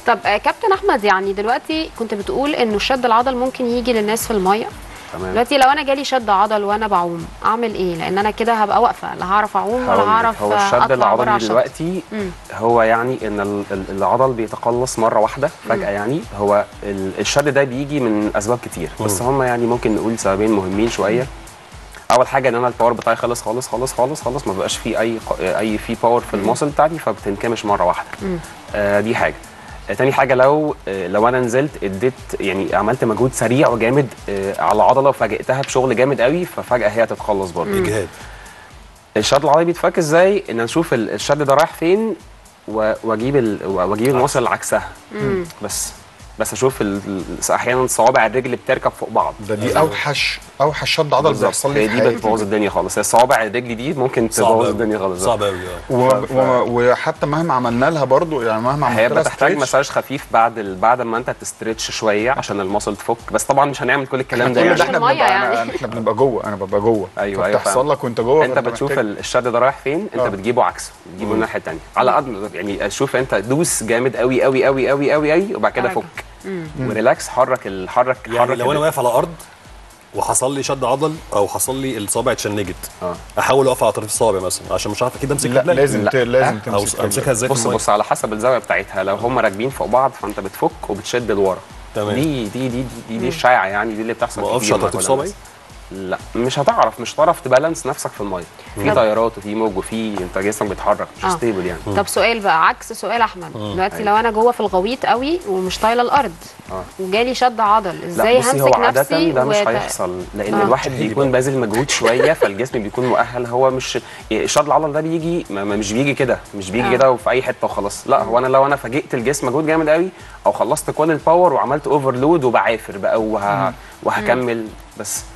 طب آه، كابتن احمد يعني دلوقتي كنت بتقول انه شد العضل ممكن يجي للناس في الميه تمام دلوقتي لو انا جالي شد عضل وانا بعوم اعمل ايه لان انا كده هبقى واقفه لا هعرف اعوم ولا هقول لك، هعرف هو آه، الشد اطلع بره العضلي على الشط. دلوقتي مم. هو يعني ان ال- ال- العضل بيتقلص مره واحده فجاه يعني هو ال- الشد ده بيجي من اسباب كتير بس هم يعني ممكن نقول سببين مهمين شويه اول حاجه ان انا الباور بتاعي خلص خالص خالص خالص خالص ما بقاش فيه اي ق- اي في باور في الماسل بتاعتي فبتنكمش مره واحده آه دي حاجه آه، تاني حاجه لو آه، لو انا نزلت اديت يعني عملت مجهود سريع وجامد آه، على العضله وفاجئتها بشغل جامد قوي ففجاه هي تتخلص برضه اجهاد الشد العضلي بيتفك ازاي ان نشوف ال- الشد ده رايح فين و- واجيب ال- واجيب الموصل عكسها بس بس اشوف ال- ال- احيانا صوابع الرجل بتركب فوق بعض ده دي اوحش اوحش شد عضل بالظبط. بيحصل لي هي في دي حياتي بتبوظ الدنيا خالص هي صوابع الرجل دي ممكن صعب تبوظ أوي. الدنيا خالص صعب قوي اه و... ف- و... وحتى مهما عملنا لها برضو يعني مهما هي عملت لها بتحتاج stretch، مساج خفيف بعد ال... بعد ما انت تستريتش شويه عشان المصل تفك بس طبعا مش هنعمل كل الكلام ده كل يعني ده احنا المية بنبقى يعني. يعني. احنا بنبقى جوه انا ببقى جوه أيوة، أيوة، بتحصل فاهم. لك وانت جوه انت فأنت بتشوف محتاج- ال- الشد ده رايح فين انت آه. بتجيبه عكسه بتجيبه الناحيه الثانيه على قد يعني شوف انت دوس جامد قوي قوي قوي قوي قوي قوي وبعد كده حركة. فك وريلاكس حرك ال... حرك يعني حرك لو انا ال- واقف على ارض وحصل لي شد عضل او حصل لي الصابع اتشنجت اه احاول اقف على طرف الصابع مثلا عشان مش عارف اكيد امسك لا رجلي. لازم لا. ت... لازم او تمسك امسكها ازاي في بص المية؟ بص على حسب الزاويه بتاعتها لو هم راكبين فوق بعض فانت بتفك وبتشد لورا تمام. دي دي دي دي, دي الشائعه يعني دي اللي بتحصل ما اقفش كتير على مع طرف كل صابعي؟ الناس. لا مش هتعرف مش هتعرف تبالانس نفسك في الميه في تيارات وفي موج وفي انت جسمك بيتحرك مش آه. ستيبل يعني طب سؤال بقى عكس سؤال احمد دلوقتي أيوة. لو انا جوه في الغويط قوي ومش طايله الارض آه. وجالي شد عضل لا ازاي بصي همسك هو عادة نفسي ده مش وت- هيحصل لان آه. الواحد هيجي بيكون بقى. باذل مجهود شويه فالجسم بيكون مؤهل هو مش شد العضل ده بيجي ما ما- مش بيجي كده مش بيجي آه. كده وفي اي حته وخلاص لا هو انا لو انا فاجئت الجسم مجهود جامد قوي او خلصت كل الباور وعملت اوفرلود وبعافر بقى وه... وهكمل بس